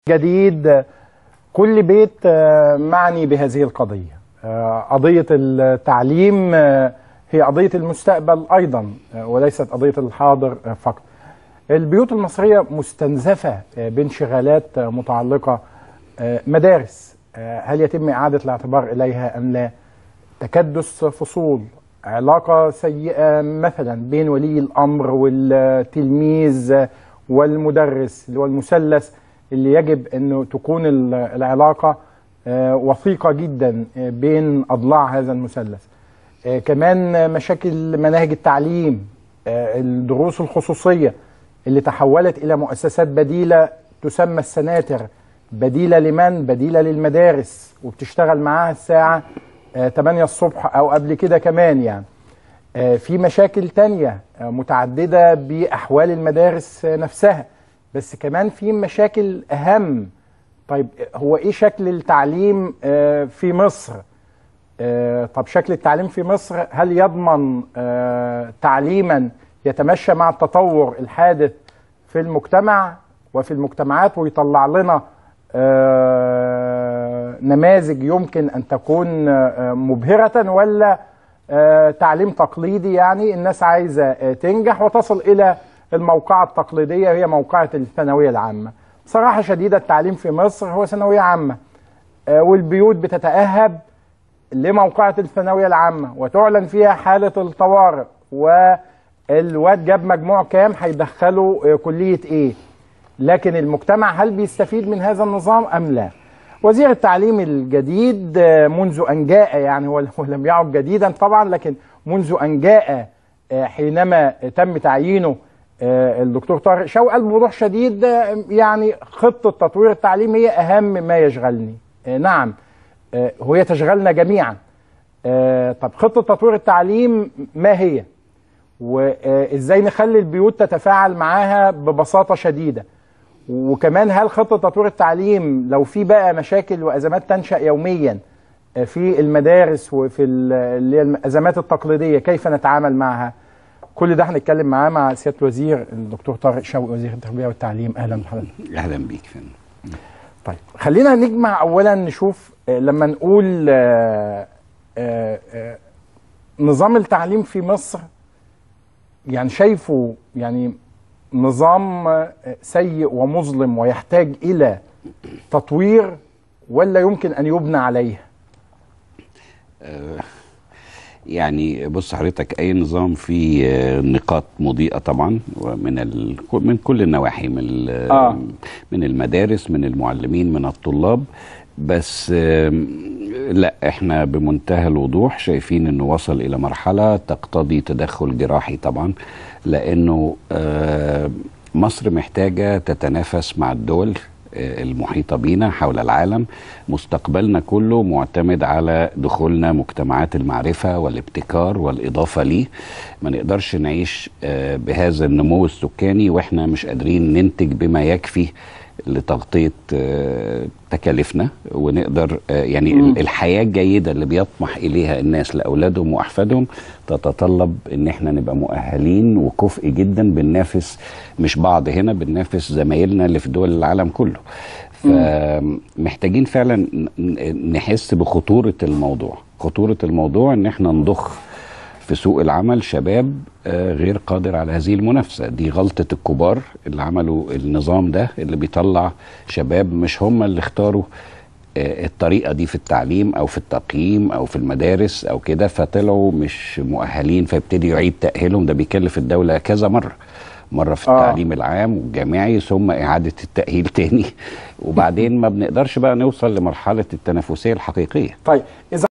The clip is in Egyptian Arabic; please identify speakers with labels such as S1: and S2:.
S1: جديد كل بيت معني بهذه القضية قضية التعليم هي قضية المستقبل أيضا وليست قضية الحاضر فقط البيوت المصرية مستنزفة بانشغالات متعلقة مدارس هل يتم إعادة الاعتبار إليها أم لا تكدس فصول علاقة سيئة مثلا بين ولي الأمر والتلميذ والمدرس اللي هو المثلث اللي يجب أنه تكون العلاقة وثيقة جدا بين أضلاع هذا المثلث كمان مشاكل مناهج التعليم الدروس الخصوصية اللي تحولت إلى مؤسسات بديلة تسمى السناتر بديلة لمن؟ بديلة للمدارس وبتشتغل معاها الساعة 8 الصبح أو قبل كده كمان يعني في مشاكل تانية متعددة بأحوال المدارس نفسها بس كمان في مشاكل أهم طيب هو إيه شكل التعليم في مصر طب شكل التعليم في مصر هل يضمن تعليما يتمشى مع التطور الحادث في المجتمع وفي المجتمعات ويطلع لنا نماذج يمكن أن تكون مبهرة ولا تعليم تقليدي يعني الناس عايزة تنجح وتصل إلى الموقعة التقليدية هي موقعة الثانوية العامة صراحة شديدة التعليم في مصر هو ثانوية عامة والبيوت بتتأهب لموقعة الثانوية العامة وتعلن فيها حالة الطوارئ والواد جاب مجموع كام هيدخله كلية ايه لكن المجتمع هل بيستفيد من هذا النظام ام لا وزير التعليم الجديد منذ ان جاء يعني هو لم يعد جديدا طبعا لكن منذ ان جاء حينما تم تعيينه الدكتور طارق شوقي قال بوضوح شديد يعني خطه تطوير التعليم هي اهم ما يشغلني نعم وهي تشغلنا جميعا طب خطه تطوير التعليم ما هي وازاي نخلي البيوت تتفاعل معاها ببساطه شديده وكمان هل خطه تطوير التعليم لو في بقى مشاكل وازمات تنشا يوميا في المدارس وفي اللي هي الازمات التقليديه كيف نتعامل معها كل ده هنتكلم معاه مع سياده الوزير الدكتور طارق شوقي وزير التربيه والتعليم اهلا بحضرتك
S2: اهلا بيك فندم
S1: طيب خلينا نجمع اولا نشوف لما نقول آآ آآ نظام التعليم في مصر يعني شايفه يعني نظام سيء ومظلم ويحتاج الى تطوير ولا يمكن ان يبنى عليه
S2: يعني بص حضرتك اي نظام فيه نقاط مضيئه طبعا ومن ال... من كل النواحي من آه. من المدارس من المعلمين من الطلاب بس لا احنا بمنتهى الوضوح شايفين انه وصل الى مرحله تقتضي تدخل جراحي طبعا لانه مصر محتاجه تتنافس مع الدول المحيطة بينا حول العالم مستقبلنا كله معتمد على دخولنا مجتمعات المعرفة والابتكار والإضافة ليه ما نقدرش نعيش بهذا النمو السكاني وإحنا مش قادرين ننتج بما يكفي لتغطية تكاليفنا ونقدر يعني م. الحياة الجيدة اللي بيطمح إليها الناس لأولادهم وأحفادهم تتطلب إن احنا نبقى مؤهلين وكفء جدا بننافس مش بعض هنا بننافس زمايلنا اللي في دول العالم كله فمحتاجين فعلا نحس بخطورة الموضوع خطورة الموضوع إن احنا نضخ في سوق العمل شباب غير قادر على هذه المنافسة دي غلطة الكبار اللي عملوا النظام ده اللي بيطلع شباب مش هم اللي اختاروا الطريقة دي في التعليم أو في التقييم أو في المدارس أو كده فطلعوا مش مؤهلين فيبتدي يعيد تأهيلهم ده بيكلف الدولة كذا مرة مرة في التعليم آه. العام والجامعي ثم إعادة التأهيل تاني وبعدين ما بنقدرش بقى نوصل لمرحلة التنافسية الحقيقية
S1: طيب إذا